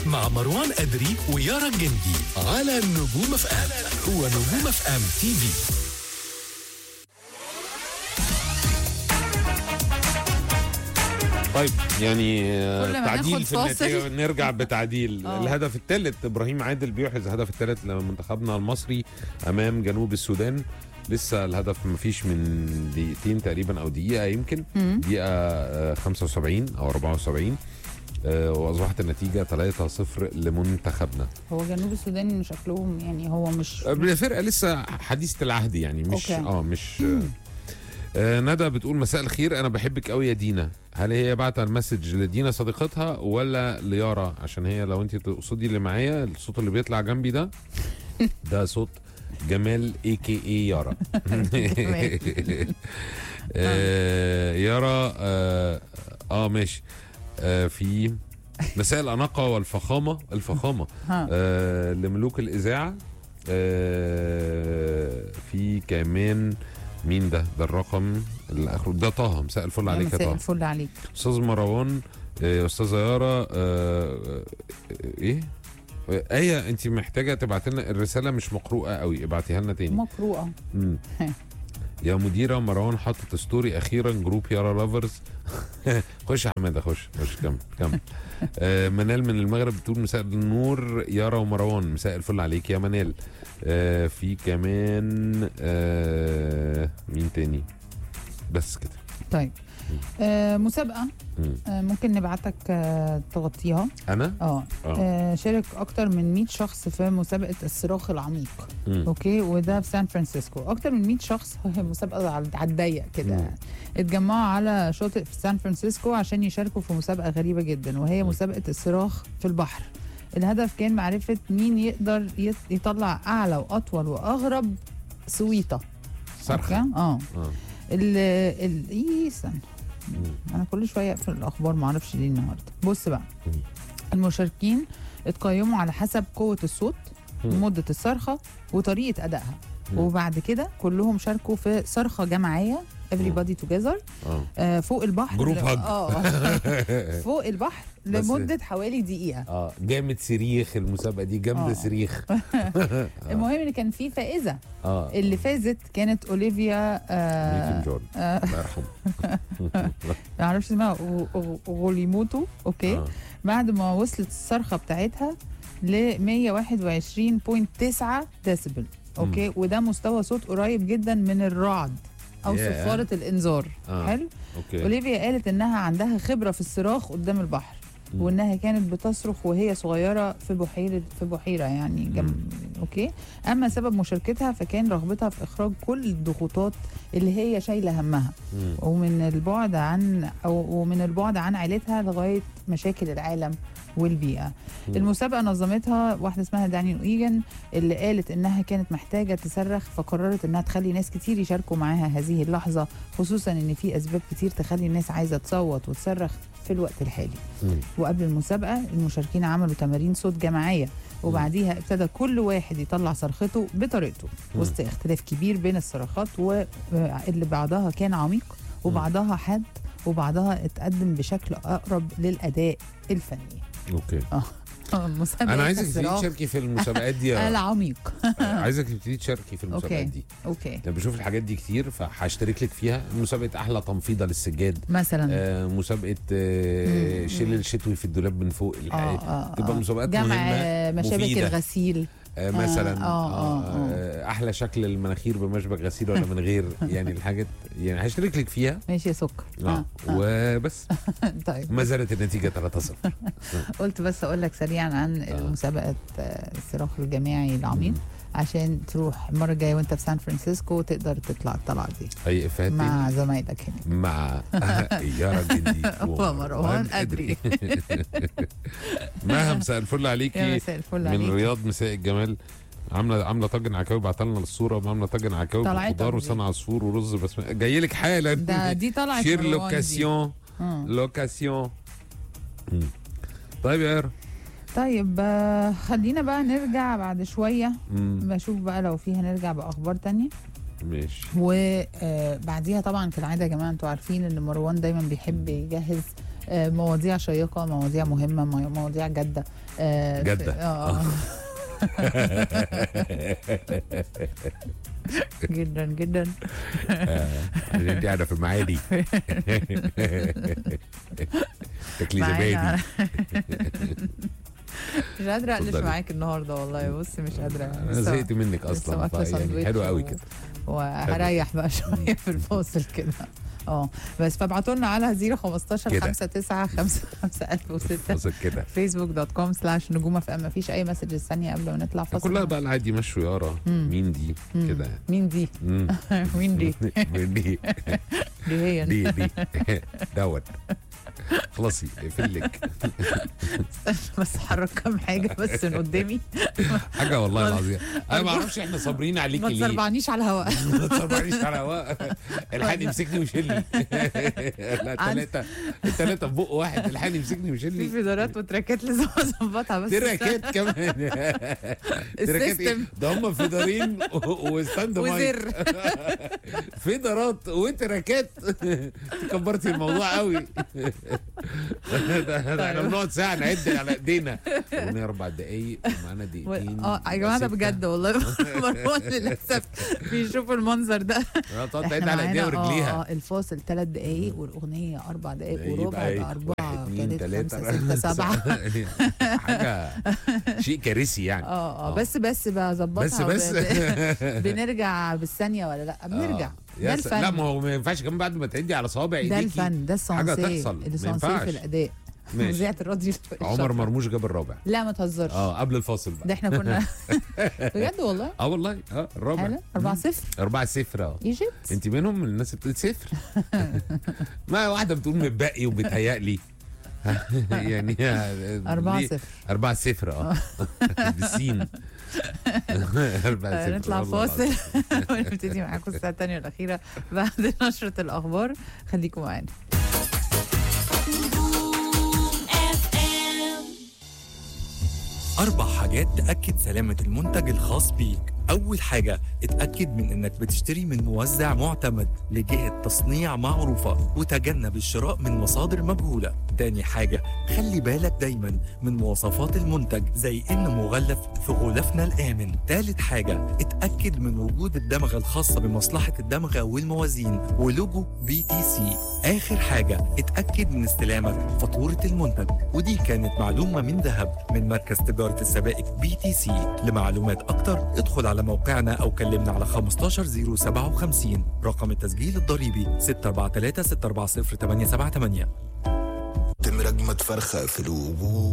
مع مروان أدري ويارا الجندي على نجوم اف ام هو نجوم اف ام تي في طيب يعني آه، كل ما تعديل ناخد في فاصل. النتيجه نرجع بتعديل آه. الهدف الثالث ابراهيم عادل بيحرز الهدف الثالث لمنتخبنا المصري امام جنوب السودان لسه الهدف ما فيش من دقيقتين تقريبا او دقيقه يمكن مم. دقيقه آه، 75 او 74 آه، واصبحت النتيجه 3-0 لمنتخبنا هو جنوب السودان شكلهم يعني هو مش فرقه لسه حديثه العهد يعني مش أوكي. اه مش آه، آه ندى بتقول مساء الخير انا بحبك قوي يا دينا هل هي بعت المسج لدينا صديقتها ولا ليارا عشان هي لو انت تقصدي اللي معايا الصوت اللي بيطلع جنبي ده ده صوت جمال اي كي اي يارا آه يارا اه, آه ماشي آه في مساء الأناقة والفخامة الفخامة ها. آه لملوك الإذاعة آه في كمان مين ده ده الرقم اللي اخره ده طه مساء الفل عليك يا مساء طه الفل عليك استاذ مروان آه، استاذه يارا آه، آه، ايه آه، ايه انت محتاجه تبعت لنا الرساله مش مقروءه قوي ابعتيها لنا تاني مقروءه مم. يا مديره مروان حطت ستوري اخيرا جروب يارا لافرز خش يا حماده خش خش كمل كمل آه منال من المغرب بتقول مساء النور يارا ومروان مساء الفل عليك يا منال آه في كمان آه مين تاني بس كده طيب آه مسابقه مم. آه ممكن نبعتك آه تغطيها انا اه اه آه، شارك اكتر من 100 شخص في مسابقه الصراخ العميق مم. اوكي وده في سان فرانسيسكو اكتر من 100 شخص هي مسابقه على على الضيق كده مم. اتجمعوا على شاطئ في سان فرانسيسكو عشان يشاركوا في مسابقه غريبه جدا وهي مم. مسابقه الصراخ في البحر الهدف كان معرفه مين يقدر يط- يطلع اعلى واطول واغرب سويطه صرخه أوكي؟ اه اه ال ال إيه، استنى مم. انا كل شويه اقفل الاخبار ما اعرفش ليه النهارده بص بقى مم. المشاركين اتقيموا على حسب قوه الصوت مم. مده الصرخه وطريقه ادائها مم. وبعد كده كلهم شاركوا في صرخه جماعيه everybody together اه آه فوق البحر جروب ل- هج. اه فوق البحر بس- لمده حوالي دقيقه اه جامد صريخ المسابقه دي جامده آه. صريخ المهم ان كان في فائزه اه اللي فازت كانت اوليفيا آه ميكن جون آه الله يرحمه ما اعرفش اسمها أو- أو- غوليموتو اوكي آه. بعد ما وصلت الصرخه بتاعتها ل 121.9 ديسبل اوكي وده مستوى صوت قريب جدا من الرعد او ياه. صفاره الانذار آه. حلو اوكي اوليفيا قالت انها عندها خبره في الصراخ قدام البحر مم. وانها كانت بتصرخ وهي صغيره في بحيره في بحيره يعني جنب اوكي اما سبب مشاركتها فكان رغبتها في اخراج كل الضغوطات اللي هي شايله همها مم. ومن البعد عن او ومن البعد عن عائلتها لغايه مشاكل العالم والبيئه. مم. المسابقه نظمتها واحده اسمها داني ايجن اللي قالت انها كانت محتاجه تصرخ فقررت انها تخلي ناس كتير يشاركوا معاها هذه اللحظه خصوصا ان في اسباب كتير تخلي الناس عايزه تصوت وتصرخ في الوقت الحالي. مم. وقبل المسابقه المشاركين عملوا تمارين صوت جماعيه وبعديها ابتدى كل واحد يطلع صرخته بطريقته مم. وسط اختلاف كبير بين الصراخات واللي بعضها كان عميق وبعضها حاد وبعضها اتقدم بشكل اقرب للاداء الفني اوكي مسابقه انا عايزك تبتدي الصراخ تشاركي في المسابقات دي يا- العميق عايزك تبتدي تشاركي في المسابقات أوكي. دي اوكي انا بشوف الحاجات دي كتير فهشترك لك فيها مسابقه احلى تنفيضه للسجاد مثلا آه مسابقه آه مم. شيل الشتوي في الدولاب من فوق اه الحقيقة. اه تبقى آه. مسابقات جمع مهمة، آه، مشابك مفيدة. الغسيل آه مثلا آه، آه، آه. آه احلى شكل المناخير بمشبك غسيل ولا من غير يعني الحاجات يعني هشترك لك فيها ماشي يا سكر اه, آه. وبس طيب ما زالت النتيجه 3-0 قلت بس اقول لك سريعا عن آه. مسابقه آه، الصراخ الجماعي العميق عشان تروح المره الجايه وانت في سان فرانسيسكو تقدر تطلع الطلعه دي اي افات تاني؟ مع زمايلك هناك مع يارا جندي ومروان أدري. مها مساء الفل يا عليكي مساء الفل من عليك رياض مساء الجمال عامله عامله طاجن عكاوي بعت لنا الصوره عامله طاجن عكاوي طلعت بخضار دي. وسمع عصفور ورز بس جاي لك حالا ده دي طلعت شير مروان دي. لوكاسيون آه. لوكاسيون مم. طيب يا يارا طيب آه، خلينا بقى نرجع بعد شويه مم. بشوف بقى لو فيها نرجع باخبار تانية ماشي وبعديها طبعا كالعاده يا جماعه انتوا عارفين ان مروان دايما بيحب يجهز آه، مواضيع شيقه مواضيع مهمه مو- مواضيع جاده آه، في- جادة. اه جدا جدا عشان انت قاعده في المعادي تاكلي زبادي معانا. مش قادره اقلش اتفضلي. معاك النهارده والله بص مش قادره انا لسه- زهقت منك لسه اصلا واكله فيعني ساندوتش حلو قوي و- كده وهريح بقى شويه في الفاصل كده اه بس فابعتوا لنا على 015 كده. 59 55006 فاصل كده فيسبوك دوت كوم سلاش نجوم اف ام مفيش اي مسجز ثانيه قبل ما نطلع فاصل كلها بقى العادي مشوا يارا مم. مين دي مم. كده يعني. مين دي؟ مم. مين دي؟ مين دي دي هي دي دي دوت خلاصي اقفلك بس حرك كام حاجه بس من قدامي حاجه والله ما- العظيم انا ما اعرفش احنا صابرين عليك ما ليه تسربعنيش على الهواء ما تصبرنيش على هواء الحقني يمسكني ويشيلني لا الثلاثه الثلاثه في بق واحد الحقني يمسكني في ويشيلني فيديوهات وتراكات لازم اظبطها بس تراكات كمان تراكات ايه السيستم. ده هم فيدرين و- وستاند مايك وزر فيدرات وتراكات كبرتي الموضوع قوي ده ده احنا بنقعد ساعه نعد على ايدينا اغنيه اربع دقايق معانا دقيقتين اه يا جماعه ده ستة. بجد والله مروان للاسف بيشوفوا المنظر ده اه تقعد تعد احنا على ايديها معانا- ورجليها اه اه الفاصل ثلاث دقايق والاغنيه اربع دقايق يبقى وربع ايه؟ يبقى اربعه واحد اتنين ثلاثه تلاته خمسه سته سبعه حاجه شيء كارثي يعني اه اه آه. بس بس بظبطها بس بس ب- بنرجع بالثانيه ولا لا بنرجع آه. ده يا س- لا الفن ما هو ما ينفعش كمان بعد ما تعدي على صوابع ده ايديكي الفن ده حاجة السونسيه تحصل. ما السونسيه ينفعش. في الاداء ماشي مذيعه الراديو عمر الشاطرة. مرموش جاب الرابع لا ما تهزرش اه قبل الفاصل بقى ده احنا كنا بجد والله اه والله اه الرابع حالا 4 0 أربعة صفر اه ايجيبت انت منهم من الناس اللي بتقول صفر ما واحدة بتقول متبقي وبتهيألي يعني أربعة ليه؟ صفر أربعة صفر اه بالسين أربعة صفر نطلع والله فاصل العظيم. ونبتدي معاكم الساعة الثانية والأخيرة بعد نشرة الأخبار خليكم معانا أربع حاجات تأكد سلامة المنتج الخاص بيك أول حاجة اتأكد من إنك بتشتري من موزع معتمد لجهة تصنيع معروفة وتجنب الشراء من مصادر مجهولة تاني حاجة خلي بالك دايما من مواصفات المنتج زي إنه مغلف في غلافنا الآمن تالت حاجة اتأكد من وجود الدمغة الخاصة بمصلحة الدمغة والموازين ولوجو بي تي سي آخر حاجة اتأكد من استلامك فاتورة المنتج ودي كانت معلومة من ذهب من مركز تجارة السبائك بي تي سي لمعلومات أكتر ادخل على موقعنا أو كلمنا على 15057 رقم التسجيل الضريبي 643 640 878 تم رجمة فرخة في الوجوه